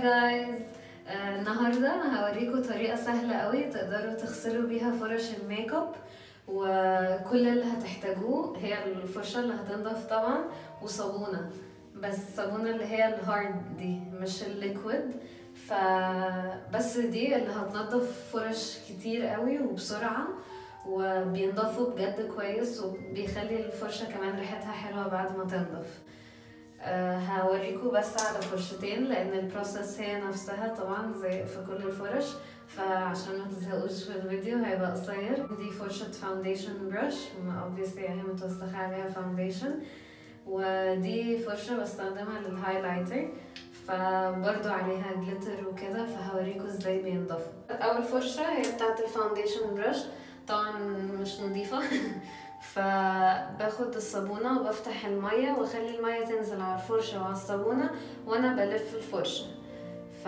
هاي جايز النهارده هوريكم طريقه سهله قوي تقدروا تغسلوا بيها فرش الميك اب وكل اللي هتحتاجوه هي الفرشه اللي هتنضف طبعا وصابونه بس الصابونه اللي هي الهارد دي مش الليكويد فبس دي اللي هتنضف فرش كتير قوي وبسرعه وبينضفوا بجد كويس وبيخلي الفرشه كمان ريحتها حلوه بعد ما تنضف أه هوريكم بس على فرشتين لان البروسيس هي نفسها طبعا زي في كل الفرش فعشان ما تزهقوش في الفيديو هيبقى قصير دي فرشة فاونديشن برش obviously هي متوسخة عليها فاونديشن ودي فرشة بستخدمها للهايلايتر فبرضو عليها جليتر وكده فهوريكم ازاي بينضفوا اول فرشة هي بتاعت الفاونديشن برش طبعا مش نظيفة فباخد الصابونة وبفتح المية واخلي المية تنزل على الفرشة وعلى الصابونة وانا بلف الفرشة ف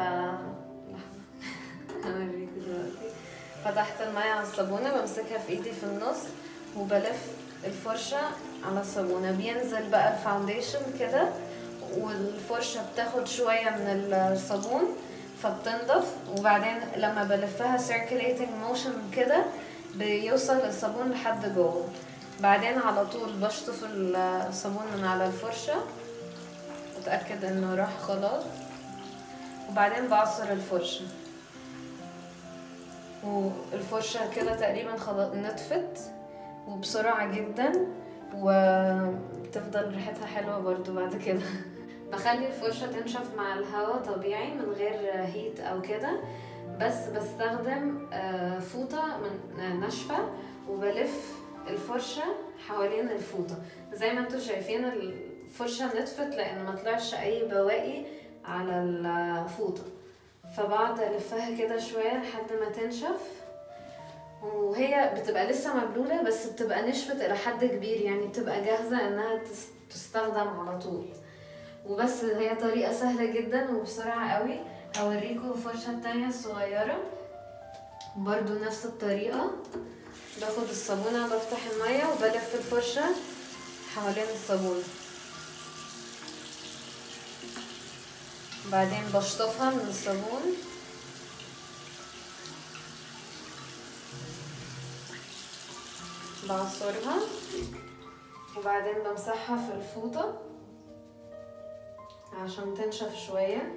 هوريكم دلوقتي فتحت المية على الصابونة بمسكها في ايدي في النص وبلف الفرشة على الصابونة بينزل بقى الفاونديشن كده والفرشة بتاخد شوية من الصابون فبتنضف وبعدين لما بلفها circulating motion كده بيوصل الصابون لحد جوه بعدين على طول بشطف الصابون من على الفرشة اتأكد انه راح خلاص وبعدين بعصر الفرشة والفرشة كده تقريبا خلاص نطفت وبسرعة جدا وبتفضل ريحتها حلوة برضو بعد كده بخلي الفرشة تنشف مع الهواء طبيعي من غير هيت او كده بس بستخدم فوطة من ناشفة وبلف الفرشة حوالين الفوطة زي ما انتوا شايفين الفرشة نطفت لان ما طلعش اي بواقي على الفوطة فبقعد الفها كده شوية لحد ما تنشف وهي بتبقى لسه مبلولة بس بتبقى نشفت الى حد كبير يعني بتبقى جاهزة انها تستخدم على طول وبس هي طريقة سهلة جدا وبسرعة قوي هوريكم فرشة التانية الصغيرة برضو نفس الطريقة باخد الصابونة بفتح المية وبلف الفرشة حوالين الصابونة بعدين بشطفها من الصابون بعصرها وبعدين بمسحها في الفوطة عشان تنشف شوية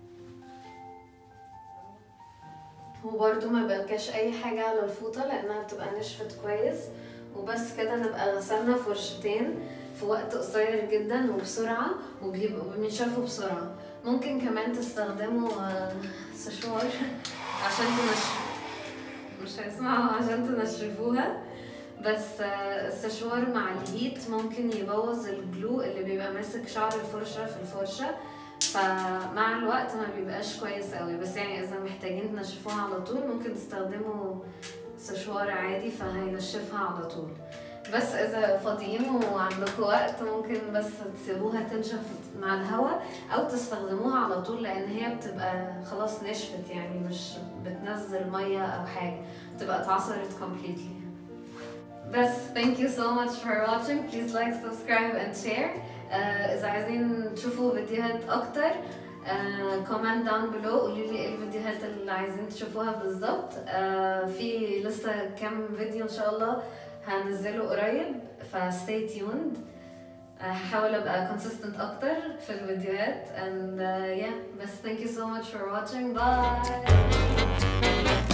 وبرده ما بقاش اي حاجة على الفوطة لانها بتبقى نشفت كويس وبس كده نبقى غسلنا فرشتين في وقت قصير جدا وبسرعة وبيبقوا بينشفوا بسرعة ممكن كمان تستخدموا سشوار عشان تنشف مش هيسمعوا عشان تنشفوها بس السشوار مع الهيت ممكن يبوظ الجلو اللي بيبقى ماسك شعر الفرشة في الفرشة فمع الوقت ما بيبقاش كويس قوي بس يعني اذا محتاجين تنشفوها على طول ممكن تستخدموا سشوار عادي فهينشفها على طول بس اذا فاضيين وعندكم وقت ممكن بس تسيبوها تنشف مع الهواء او تستخدموها على طول لان هي بتبقى خلاص نشفت يعني مش بتنزل ميه او حاجه بتبقى اتعصرت completely بس thank you so much for watching please like subscribe and share uh, اذا عايزين تشوفوا فيديوهات اكتر كومنت داون بلو قولوا لي ايه الفيديوهات اللي عايزين تشوفوها بالظبط uh, في لسه كام فيديو ان شاء الله هنزله قريب فستي تيوند هحاول ابقى consistent اكتر في الفيديوهات and uh, yeah بس thank you so much for watching bye